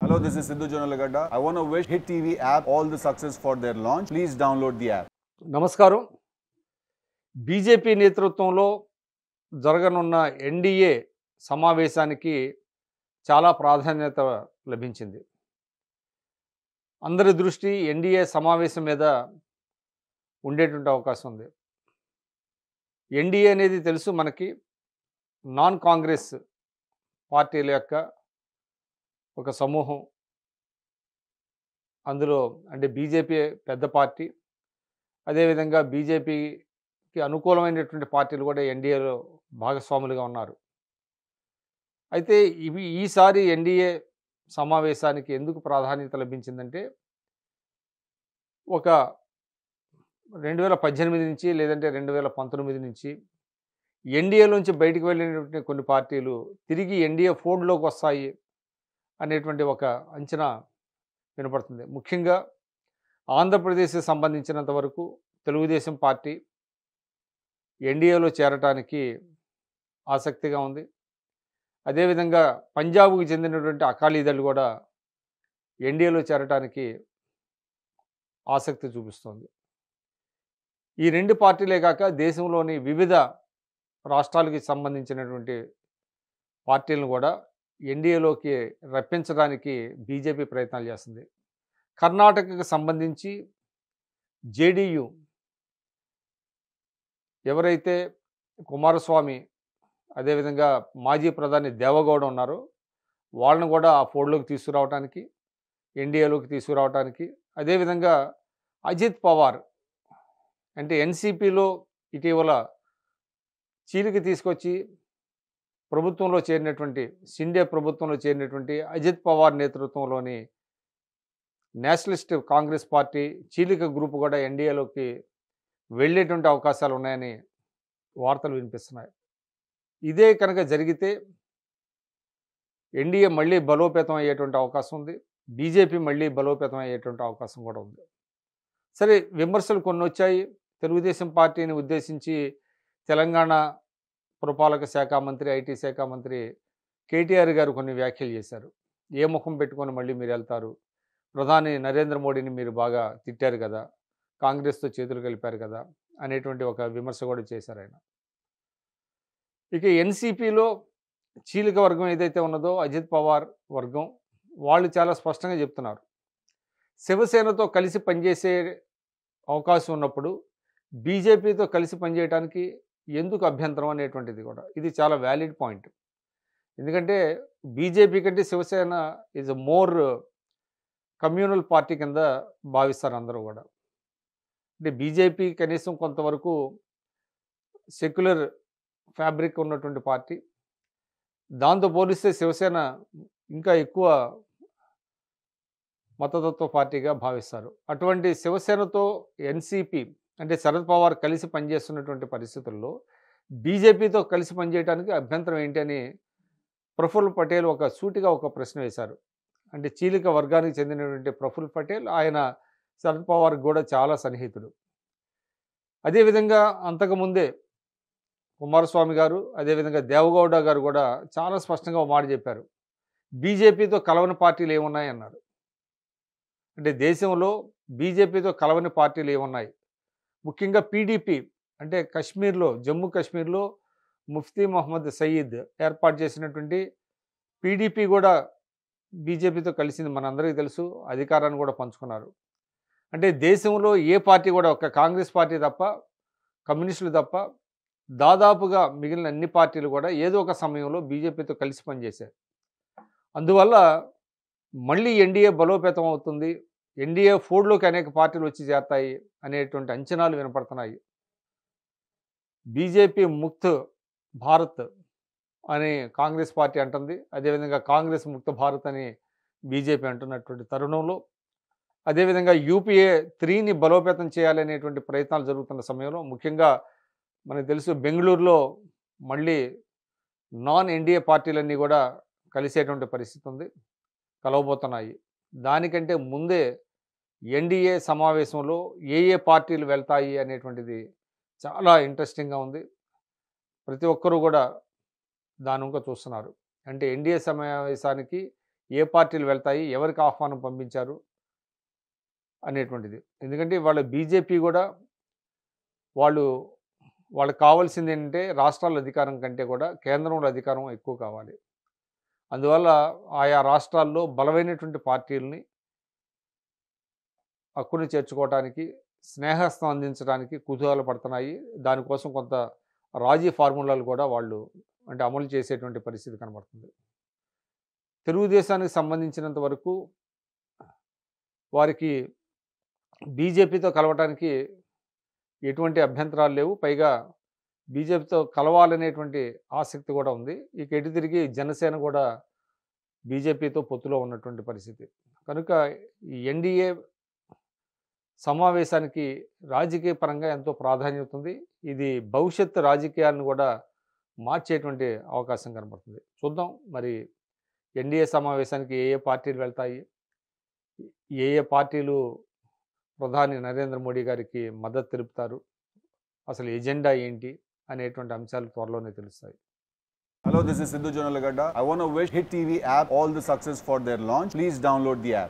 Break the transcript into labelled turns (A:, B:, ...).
A: Hello, this is Sidhu Jonalagada. I want to wish Hit TV app all the success for their launch. Please download the app.
B: నమస్కారం BJP నేతృత్వంలో జరగనున్న NDA సమావేశానికి చాలా ప్రాధాన్యత లభించింది అందరి దృష్టి ఎన్డీఏ సమావేశం మీద ఉండేటువంటి అవకాశం ఉంది ఎన్డీఏ అనేది తెలుసు మనకి నాన్ కాంగ్రెస్ పార్టీల యొక్క ఒక సమూహం అందులో అంటే బీజేపీ పెద్ద పార్టీ అదేవిధంగా బీజేపీకి అనుకూలమైనటువంటి పార్టీలు కూడా ఎన్డీఏలో భాగస్వాములుగా ఉన్నారు అయితే ఇవి ఈసారి ఎన్డీఏ సమావేశానికి ఎందుకు ప్రాధాన్యత లభించిందంటే ఒక రెండు వేల పద్దెనిమిది నుంచి లేదంటే రెండు వేల పంతొమ్మిది నుంచి ఎన్డీఏలోంచి బయటకు వెళ్ళినటువంటి కొన్ని పార్టీలు తిరిగి ఎన్డీఏ ఫోర్డ్లోకి వస్తాయి అనేటువంటి ఒక అంచనా వినపడుతుంది ముఖ్యంగా ఆంధ్రప్రదేశ్కి సంబంధించినంత వరకు తెలుగుదేశం పార్టీ ఎన్డీఏలో చేరటానికి ఆసక్తిగా ఉంది అదేవిధంగా పంజాబ్కు చెందినటువంటి అకాలీదళ్ కూడా ఎన్డీఏలో చేరటానికి ఆసక్తి చూపిస్తోంది ఈ రెండు పార్టీలే కాక దేశంలోని వివిధ రాష్ట్రాలకి సంబంధించినటువంటి పార్టీలను కూడా ఎన్డీఏలోకి రప్పించడానికి బీజేపీ ప్రయత్నాలు చేస్తుంది కర్ణాటకకు సంబంధించి జేడీయూ ఎవరైతే కుమారస్వామి అదేవిధంగా మాజీ ప్రధాని దేవగౌడ ఉన్నారో వాళ్ళని కూడా ఆ ఫోర్డ్లోకి తీసుకురావడానికి ఎన్డీఏలోకి తీసుకురావడానికి అదేవిధంగా అజిత్ పవార్ అంటే ఎన్సీపీలో ఇటీవల చీలికి తీసుకొచ్చి ప్రభుత్వంలో చేరినటువంటి సిండే ప్రభుత్వంలో చేరినటువంటి అజిత్ పవార్ నేతృత్వంలోని నేషనలిస్ట్ కాంగ్రెస్ పార్టీ చీలిక గ్రూప్ కూడా ఎన్డీఏలోకి వెళ్ళేటువంటి అవకాశాలు ఉన్నాయని వార్తలు వినిపిస్తున్నాయి ఇదే కనుక జరిగితే ఎన్డీఏ మళ్ళీ బలోపేతం అయ్యేటువంటి అవకాశం ఉంది బీజేపీ మళ్ళీ బలోపేతం అయ్యేటువంటి అవకాశం కూడా ఉంది సరే విమర్శలు కొన్ని వచ్చాయి తెలుగుదేశం పార్టీని ఉద్దేశించి తెలంగాణ పురపాలక శాఖ మంత్రి ఐటీ శాఖ మంత్రి కేటీఆర్ గారు కొన్ని వ్యాఖ్యలు చేశారు ఏ ముఖం పెట్టుకొని మళ్ళీ మీరు వెళ్తారు ప్రధాని నరేంద్ర మోడీని మీరు బాగా తిట్టారు కదా కాంగ్రెస్తో చేతులు కలిపారు కదా అనేటువంటి ఒక విమర్శ కూడా చేశారు ఆయన ఇక ఎన్సీపీలో చీలిక వర్గం ఏదైతే ఉన్నదో అజిత్ పవార్ వర్గం వాళ్ళు చాలా స్పష్టంగా చెప్తున్నారు శివసేనతో కలిసి పనిచేసే అవకాశం ఉన్నప్పుడు బీజేపీతో కలిసి పనిచేయడానికి ఎందుకు అభ్యంతరం అనేటువంటిది కూడా ఇది చాలా వ్యాలిడ్ పాయింట్ ఎందుకంటే బీజేపీ కంటే Shiv Sena is more communal party కింద భావిస్తారు అందరూ కూడా అంటే బీజేపీ కనీసం కొంతవరకు సెక్యులర్ ఫ్యాబ్రిక్ ఉన్నటువంటి పార్టీ దాంతో పోలిస్తే శివసేన ఇంకా ఎక్కువ మతతత్వ పార్టీగా భావిస్తారు అటువంటి శివసేనతో ఎన్సీపీ అంటే శరద్ పవార్ కలిసి పనిచేస్తున్నటువంటి పరిస్థితుల్లో బీజేపీతో కలిసి పనిచేయడానికి అభ్యంతరం ఏంటి అని ప్రఫుల్ పటేల్ ఒక సూటిగా ఒక ప్రశ్న వేశారు అంటే చీలిక వర్గానికి చెందినటువంటి ప్రఫుల్ పటేల్ ఆయన శరద్ పవార్కి కూడా చాలా సన్నిహితుడు అదేవిధంగా అంతకుముందే కుమారస్వామి గారు అదేవిధంగా దేవగౌడ గారు కూడా చాలా స్పష్టంగా ఒక మాట చెప్పారు బీజేపీతో కలవని పార్టీలు ఏమున్నాయి అన్నారు అంటే దేశంలో బీజేపీతో కలవని పార్టీలు ఏమున్నాయి ముఖ్యంగా పీడీపీ అంటే కశ్మీర్లో జమ్మూ కాశ్మీర్లో ముఫ్తీ మొహమ్మద్ సయీద్ ఏర్పాటు చేసినటువంటి పీడీపీ కూడా బీజేపీతో కలిసింది మనందరికీ తెలుసు అధికారాన్ని కూడా పంచుకున్నారు అంటే దేశంలో ఏ పార్టీ కూడా ఒక కాంగ్రెస్ పార్టీ తప్ప కమ్యూనిస్టులు తప్ప దాదాపుగా మిగిలిన అన్ని పార్టీలు కూడా ఏదో ఒక సమయంలో బీజేపీతో కలిసి పనిచేశారు అందువల్ల మళ్ళీ ఎన్డీఏ బలోపేతం అవుతుంది ఎన్డీఏ ఫోర్డ్లోకి అనేక పార్టీలు వచ్చి చేరతాయి అనేటువంటి అంచనాలు వినపడుతున్నాయి బీజేపీ ముక్త్ భారత్ అని కాంగ్రెస్ పార్టీ అంటుంది అదేవిధంగా కాంగ్రెస్ ముక్త భారత్ అని బీజేపీ అంటున్నటువంటి తరుణంలో అదేవిధంగా యూపీఏ త్రీని బలోపేతం చేయాలనేటువంటి ప్రయత్నాలు జరుగుతున్న సమయంలో ముఖ్యంగా మనకు తెలుసు బెంగళూరులో మళ్ళీ నాన్ ఎన్డీఏ పార్టీలన్నీ కూడా కలిసేటువంటి పరిస్థితి ఉంది కలవబోతున్నాయి దానికంటే ముందే ఎన్డీఏ సమావేశంలో ఏ ఏ పార్టీలు వెళ్తాయి అనేటువంటిది చాలా ఇంట్రెస్టింగ్గా ఉంది ప్రతి ఒక్కరూ కూడా దాని ఇంకా చూస్తున్నారు అంటే ఎన్డీఏ సమావేశానికి ఏ పార్టీలు వెళ్తాయి ఎవరికి ఆహ్వానం పంపించారు అనేటువంటిది ఎందుకంటే వాళ్ళ బీజేపీ కూడా వాళ్ళు వాళ్ళకి కావాల్సింది ఏంటంటే రాష్ట్రాల అధికారం కంటే కూడా కేంద్రంలో అధికారం ఎక్కువ కావాలి అందువల్ల ఆయా రాష్ట్రాల్లో బలమైనటువంటి పార్టీలని హక్కుని చేర్చుకోవడానికి స్నేహస్తం అందించడానికి కుతూహల పడుతున్నాయి దానికోసం కొంత రాజీ ఫార్ములాలు కూడా వాళ్ళు అంటే అమలు చేసేటువంటి పరిస్థితి కనబడుతుంది తెలుగుదేశానికి సంబంధించినంత వరకు వారికి బీజేపీతో కలవటానికి ఎటువంటి అభ్యంతరాలు లేవు పైగా బీజేపీతో కలవాలనేటువంటి ఆసక్తి కూడా ఉంది ఇక ఎటు తిరిగి జనసేన కూడా బీజేపీతో పొత్తులో ఉన్నటువంటి పరిస్థితి కనుక ఈ ఎన్డీఏ సమావేశానికి రాజకీయ పరంగా ఎంతో ప్రాధాన్యత ఉంది ఇది భవిష్యత్తు రాజకీయాలను కూడా మార్చేటువంటి అవకాశం కనబడుతుంది చూద్దాం మరి ఎన్డీఏ సమావేశానికి ఏ ఏ పార్టీలు వెళ్తాయి ఏ ఏ పార్టీలు ప్రధాని నరేంద్ర మోడీ గారికి మద్దతు తెలుపుతారు అసలు ఎజెండా ఏంటి అనేటువంటి అంశాలు త్వరలోనే తెలుస్తాయి
A: Hello, this is Sidhu Jonalagada. I want to wish Hit TV app all the success for their launch. Please download the app.